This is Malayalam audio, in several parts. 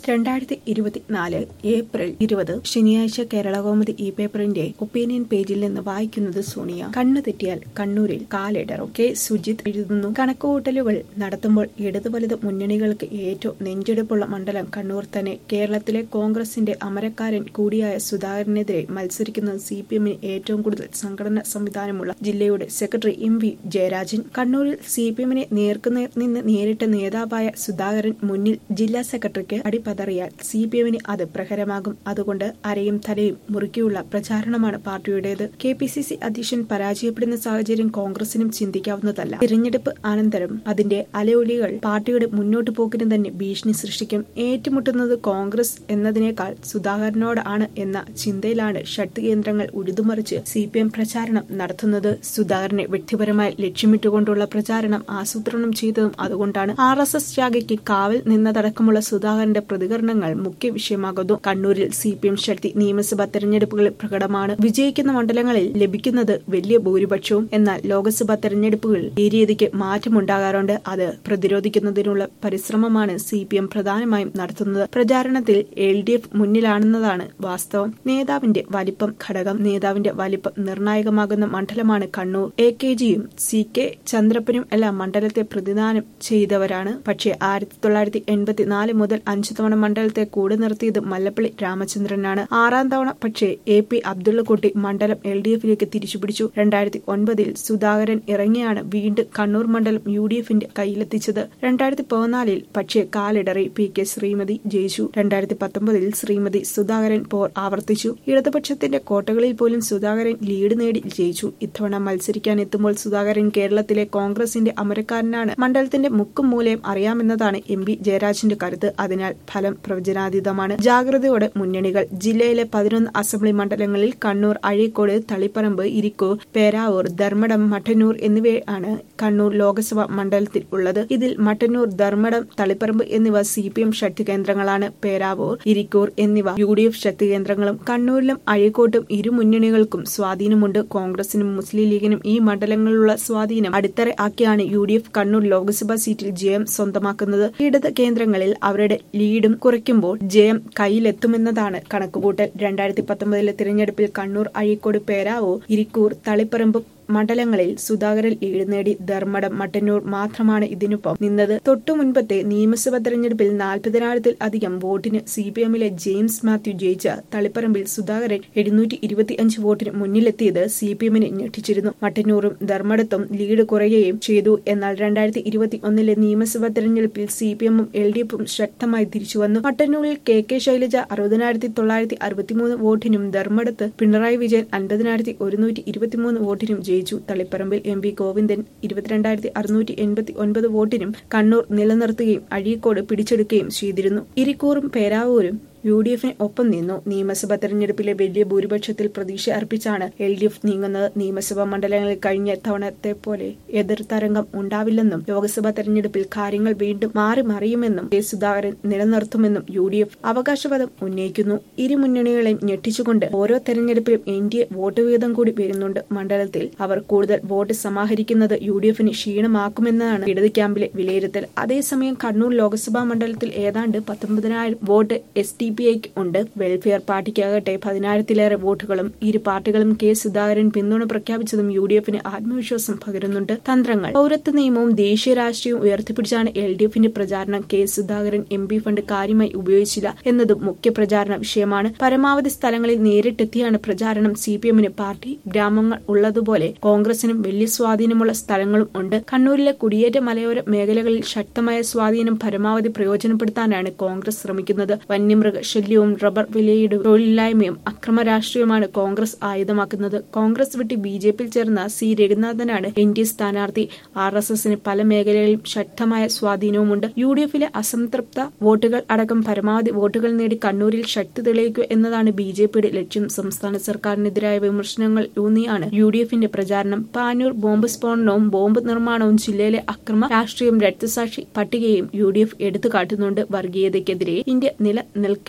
രണ്ടായിരത്തി ഇരുപത്തിനാല് ഏപ്രിൽ ഇരുപത് ശനിയാഴ്ച കേരളകൗമുദി ഈ പേപ്പറിന്റെ ഒപ്പീനിയൻ പേജിൽ നിന്ന് വായിക്കുന്നത് സോണിയ കണ്ണു തെറ്റിയാൽ കണ്ണൂരിൽ കാലിടറും കെ സുജിത് എഴുതുന്നു കണക്കുകൂട്ടലുകൾ നടത്തുമ്പോൾ ഇടതു വലത് മുന്നണികൾക്ക് ഏറ്റവും നെഞ്ചെടുപ്പുള്ള മണ്ഡലം കണ്ണൂർ തന്നെ കേരളത്തിലെ കോൺഗ്രസിന്റെ അമരക്കാരൻ കൂടിയായ സുധാകരനെതിരെ മത്സരിക്കുന്നത് സി പി എമ്മിന് ഏറ്റവും കൂടുതൽ സംഘടനാ സംവിധാനമുള്ള ജില്ലയുടെ സെക്രട്ടറി എം വി ജയരാജൻ കണ്ണൂരിൽ സി പി എമ്മിനെ നേർക്കുനേർ നിന്ന് നേരിട്ട നേതാവായ സുധാകരൻ മുന്നിൽ ജില്ലാ സെക്രട്ടറിക്ക് അടിപതറിയാൽ സി പി എമ്മിന് അത് പ്രഹരമാകും അതുകൊണ്ട് അരയും തലയും മുറുക്കിയുള്ള പ്രചാരണമാണ് പാർട്ടിയുടേത് കെ പി സി സി അധ്യക്ഷൻ പരാജയപ്പെടുന്ന സാഹചര്യം കോൺഗ്രസിനും ചിന്തിക്കാവുന്നതല്ല തിരഞ്ഞെടുപ്പ് അനന്തരം അതിന്റെ അലയൊലികൾ പാർട്ടിയുടെ മുന്നോട്ടു പോക്കിന് തന്നെ ഭീഷണി സൃഷ്ടിക്കും ഏറ്റുമുട്ടുന്നത് കോൺഗ്രസ് എന്നതിനേക്കാൾ സുധാകരനോടാണ് എന്ന ചിന്തയിലാണ് ശക്തി കേന്ദ്രങ്ങൾ ഉഴുതുമറിച്ച് സി പി എം പ്രചാരണം നടത്തുന്നത് സുധാകരനെ വ്യക്തിപരമായി ലക്ഷ്യമിട്ടുകൊണ്ടുള്ള പ്രചാരണം ആസൂത്രണം ചെയ്തതും അതുകൊണ്ടാണ് ആർ എസ് എസ് ശാഖയ്ക്ക് കാവൽ നിന്നതടക്കമുള്ള സുധാകരന്റെ പ്രതികരണങ്ങൾ മുഖ്യ വിഷയമാകുന്നു കണ്ണൂരിൽ സി പി എം ശക്തി നിയമസഭാ തെരഞ്ഞെടുപ്പുകളിൽ പ്രകടമാണ് വിജയിക്കുന്ന മണ്ഡലങ്ങളിൽ ലഭിക്കുന്നത് വലിയ ഭൂരിപക്ഷവും എന്നാൽ ലോക്സഭാ തെരഞ്ഞെടുപ്പുകളിൽ ഈ രീതിക്ക് മാറ്റമുണ്ടാകാറുണ്ട് അത് പ്രതിരോധിക്കുന്നതിനുള്ള പരിശ്രമമാണ് സി പി എം പ്രധാനമായും നടത്തുന്നത് പ്രചാരണത്തിൽ എൽ ഡി എഫ് മുന്നിലാണെന്നതാണ് വാസ്തവം നേതാവിന്റെ വലിപ്പം ഘടകം നേതാവിന്റെ വലിപ്പം നിർണായകമാകുന്ന മണ്ഡലമാണ് കണ്ണൂർ എ കെ ജിയും സി കെ ചന്ദ്രപ്പനും എല്ലാം മണ്ഡലത്തെ പ്രതിദാനം ചെയ്തവരാണ് പക്ഷേ ആയിരത്തി തൊള്ളായിരത്തി എൺപത്തിനാല് മുതൽ അഞ്ചു തവണ മണ്ഡലത്തെ കൂടെ നിർത്തിയത് മല്ലപ്പള്ളി രാമചന്ദ്രനാണ് ആറാം തവണ പക്ഷേ എ പി അബ്ദുള്ളക്കുട്ടി മണ്ഡലം എൽ ഡി എഫിലേക്ക് തിരിച്ചുപിടിച്ചു രണ്ടായിരത്തി ഒൻപതിൽ സുധാകരൻ ഇറങ്ങിയാണ് വീണ്ടും കണ്ണൂർ മണ്ഡലം യു ഡി എഫിന്റെ കയ്യിലെത്തിച്ചത് രണ്ടായിരത്തി പതിനാലിൽ പക്ഷേ കാലിടറി പി കെ ശ്രീമതി ജയിച്ചു രണ്ടായിരത്തി പത്തൊമ്പതിൽ ശ്രീമതി സുധാകരൻ പോർ ആവർത്തിച്ചു ഇടതുപക്ഷത്തിന്റെ കോട്ടകളിൽ പോലും സുധാകരൻ ലീഡ് നേടി ജയിച്ചു ഇത്തവണ മത്സരിക്കാൻ എത്തുമ്പോൾ സുധാകരൻ കേരളത്തിലെ കോൺഗ്രസിന്റെ അമരക്കാരനാണ് മണ്ഡലത്തിന്റെ മുക്കും മൂലയും അറിയാമെന്നതാണ് എം പി ജയരാജന്റെ കരുത്ത് അതിനാൽ ഫലം പ്രവചനാതീതമാണ് ജാഗ്രതയോടെ മുന്നണികൾ ജില്ലയിലെ പതിനൊന്ന് അസംബ്ലി മണ്ഡലങ്ങളിൽ കണ്ണൂർ അഴീക്കോട് തളിപ്പറമ്പ് ഇരിക്കൂർ പേരാവൂർ ധർമ്മടം മട്ടന്നൂർ എന്നിവയാണ് കണ്ണൂർ ലോക്സഭാ മണ്ഡലത്തിൽ ഉള്ളത് ഇതിൽ മട്ടന്നൂർ ധർമ്മടം തളിപ്പറമ്പ് എന്നിവ സി പി എം ശക്തി കേന്ദ്രങ്ങളാണ് പേരാവൂർ ഇരിക്കൂർ എന്നിവ യു ഡി എഫ് ശക്തി കേന്ദ്രങ്ങളും കണ്ണൂരിലും അഴീക്കോട്ടും ഇരു മുന്നണികൾക്കും സ്വാധീനമുണ്ട് കോൺഗ്രസിനും മുസ്ലിം ലീഗിനും ഈ മണ്ഡലങ്ങളിലുള്ള സ്വാധീനം അടിത്തറ ആക്കിയാണ് U D F Kannur Lok Sabha സീറ്റിൽ ജയം സ്വന്തമാക്കുന്നത് ഇടത് കേന്ദ്രങ്ങളിൽ അവരുടെ ലീഡും കുറയ്ക്കുമ്പോൾ ജയം കയ്യിലെത്തുമെന്നതാണ് കണക്കുകൂട്ടൽ രണ്ടായിരത്തി പത്തൊമ്പതിലെ തിരഞ്ഞെടുപ്പിൽ കണ്ണൂർ അഴീക്കോട് പേരാവൂർ ഇരിക്കൂർ തളിപ്പറമ്പ് മണ്ഡലങ്ങളിൽ സുധാകരൻ ലീഡ് നേടി ധർമ്മടം മട്ടന്നൂർ മാത്രമാണ് ഇതിനൊപ്പം നിന്നത് തൊട്ടു മുൻപത്തെ നിയമസഭാ തെരഞ്ഞെടുപ്പിൽ നാൽപ്പതിനായിരത്തിൽ അധികം വോട്ടിന് സി പി എമ്മിലെ ജെയിംസ് മാത്യു ജയിച്ച തളിപ്പറമ്പിൽ സുധാകരൻ എഴുന്നൂറ്റി ഇരുപത്തിയഞ്ച് വോട്ടിന് മുന്നിലെത്തിയത് സി പി എമ്മിനെ ഞെട്ടിച്ചിരുന്നു മട്ടന്നൂറും ധർമ്മടത്തും ലീഡ് കുറയുകയും ചെയ്തു എന്നാൽ രണ്ടായിരത്തി ഇരുപത്തി ഒന്നിലെ നിയമസഭാ തെരഞ്ഞെടുപ്പിൽ സി പി എമ്മും എൽ ഡി എഫും ശക്തമായി തിരിച്ചുവന്നു മട്ടന്നൂരിൽ കെ കെ ശൈലജ അറുപതിനായിരത്തി തൊള്ളായിരത്തി അറുപത്തിമൂന്ന് വോട്ടിനും ധർമ്മടത്ത് പിണറായി വിജയൻ അൻപതിനായിരത്തി ഒരുന്നൂറ്റി ഇരുപത്തിമൂന്ന് വോട്ടിനും ജയിച്ചു ജയിച്ചു തളിപ്പറമ്പിൽ എം പി ഗോവിന്ദൻ ഇരുപത്തിരണ്ടായിരത്തി അറുന്നൂറ്റി എൺപത്തി ഒൻപത് വോട്ടിനും കണ്ണൂർ നിലനിർത്തുകയും അഴീക്കോട് പിടിച്ചെടുക്കുകയും ചെയ്തിരുന്നു ഇരിക്കൂറും പേരാവൂരും യു ഡി എഫിന് ഒപ്പം നിന്നു നിയമസഭാ തെരഞ്ഞെടുപ്പിലെ വലിയ ഭൂരിപക്ഷത്തിൽ പ്രതീക്ഷ അർപ്പിച്ചാണ് എൽ ഡി എഫ് നീങ്ങുന്നത് നിയമസഭാ മണ്ഡലങ്ങളിൽ കഴിഞ്ഞ തവണത്തെ പോലെ എതിർത്തരംഗം ഉണ്ടാവില്ലെന്നും ലോക്സഭാ തെരഞ്ഞെടുപ്പിൽ കാര്യങ്ങൾ വീണ്ടും മാറി മറിയുമെന്നും കെ സുധാകരൻ നിലനിർത്തുമെന്നും യു ഡി എഫ് അവകാശവാദം ഉന്നയിക്കുന്നു ഇരു മുന്നണികളെയും ഞെട്ടിച്ചുകൊണ്ട് ഓരോ തെരഞ്ഞെടുപ്പിലും എൻ ഡി എ വോട്ട് വീതം കൂടി വരുന്നുണ്ട് മണ്ഡലത്തിൽ അവർ കൂടുതൽ വോട്ട് സമാഹരിക്കുന്നത് യു ഡി എഫിന് ക്ഷീണമാക്കുമെന്നാണ് ഇടത് ക്യാമ്പിലെ വിലയിരുത്തൽ അതേസമയം കണ്ണൂർ ലോക്സഭാ മണ്ഡലത്തിൽ ഏതാണ്ട് പത്തൊമ്പതിനായിരം വോട്ട് എസ് ഡി പി ഐക്ക് ഉണ്ട് വെൽഫെയർ പാർട്ടിക്കാകട്ടെ പതിനായിരത്തിലേറെ വോട്ടുകളും ഇരു പാർട്ടികളും കെ സുധാകരൻ പിന്തുണ പ്രഖ്യാപിച്ചതും യു ഡി എഫിന് ആത്മവിശ്വാസം പകരുന്നുണ്ട് തന്ത്രങ്ങൾ പൌരത്വ നിയമവും ദേശീയ രാഷ്ട്രീയവും ഉയർത്തിപ്പിടിച്ചാണ് എൽ ഡി എഫിന്റെ പ്രചാരണം K Sudhakaran M P fund കാര്യമായി ഉപയോഗിച്ചില്ല എന്നതും മുഖ്യ പ്രചാരണ വിഷയമാണ് പരമാവധി സ്ഥലങ്ങളിൽ നേരിട്ടെത്തിയാണ് പ്രചാരണം സി പി എമ്മിന് പാർട്ടി ഗ്രാമങ്ങൾ ഉള്ളതുപോലെ കോൺഗ്രസിനും വലിയ സ്വാധീനമുള്ള സ്ഥലങ്ങളും ഉണ്ട് കണ്ണൂരിലെ കുടിയേറ്റ മലയോര മേഖലകളിൽ ശക്തമായ സ്വാധീനം പരമാവധി പ്രയോജനപ്പെടുത്താനാണ് കോൺഗ്രസ് ശ്രമിക്കുന്നത് വന്യമൃഗ ശല്യവും റബ്ബർ വിലയുടെ തൊഴിലില്ലായ്മയും അക്രമ രാഷ്ട്രീയമാണ് കോൺഗ്രസ് ആയുധമാക്കുന്നത് കോൺഗ്രസ് വിട്ട് ബി ജെ പിയിൽ ചേർന്ന സി രഘുനാഥനാണ് എൻ ഡി എ സ്ഥാനാർത്ഥി ആർ എസ് എസിന് പല മേഖലകളിലും ശക്തമായ സ്വാധീനവുമുണ്ട് യു ഡി എഫിലെ അസംതൃപ്ത വോട്ടുകൾ അടക്കം പരമാവധി വോട്ടുകൾ നേടി കണ്ണൂരിൽ ശക്തി തെളിയിക്കുക എന്നതാണ് ബി ജെ പിയുടെ ലക്ഷ്യം സംസ്ഥാന സർക്കാരിനെതിരായ വിമർശനങ്ങൾ ഊന്നിയാണ് യു ഡി എഫിന്റെ പ്രചാരണം പാനൂർ ബോംബ് സ്ഫോടനവും ബോംബ് നിർമ്മാണവും ജില്ലയിലെ അക്രമ രാഷ്ട്രീയം രക്തസാക്ഷി പട്ടികയും യു ഡി എഫ് എടുത്തു കാട്ടുന്നുണ്ട് വർഗീയതയ്ക്കെതിരെ ഇന്ത്യ നിലനിൽക്കേണ്ട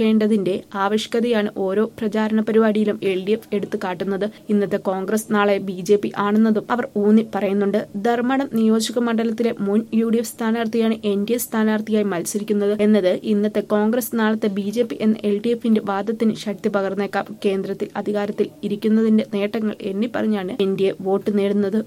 കണക്കാക്കേണ്ടതിന്റെ ആവശ്യകതയാണ് ഓരോ പ്രചാരണ പരിപാടിയിലും എൽ ഡി എഫ് എടുത്തു കാട്ടുന്നത് ഇന്നത്തെ കോൺഗ്രസ് നാളെ ബി ജെ പി ആണെന്നതും അവർ ഊന്നി പറയുന്നുണ്ട് ധർമ്മടം നിയോജക മണ്ഡലത്തിലെ മുൻ യു ഡി എഫ് സ്ഥാനാർത്ഥിയാണ് എൻ ഡി എ സ്ഥാനാർത്ഥിയായി മത്സരിക്കുന്നത് എന്നത് ഇന്നത്തെ കോൺഗ്രസ് നാളത്തെ ബി ജെ പി എന്ന എൽ ഡി എഫിന്റെ വാദത്തിന് ശക്തി പകർന്നേക്കാം കേന്ദ്രത്തിൽ അധികാരത്തിൽ ഇരിക്കുന്നതിന്റെ നേട്ടങ്ങൾ എണ്ണി പറഞ്ഞാണ് എൻ ഡി എ വോട്ട് നേടുന്നത്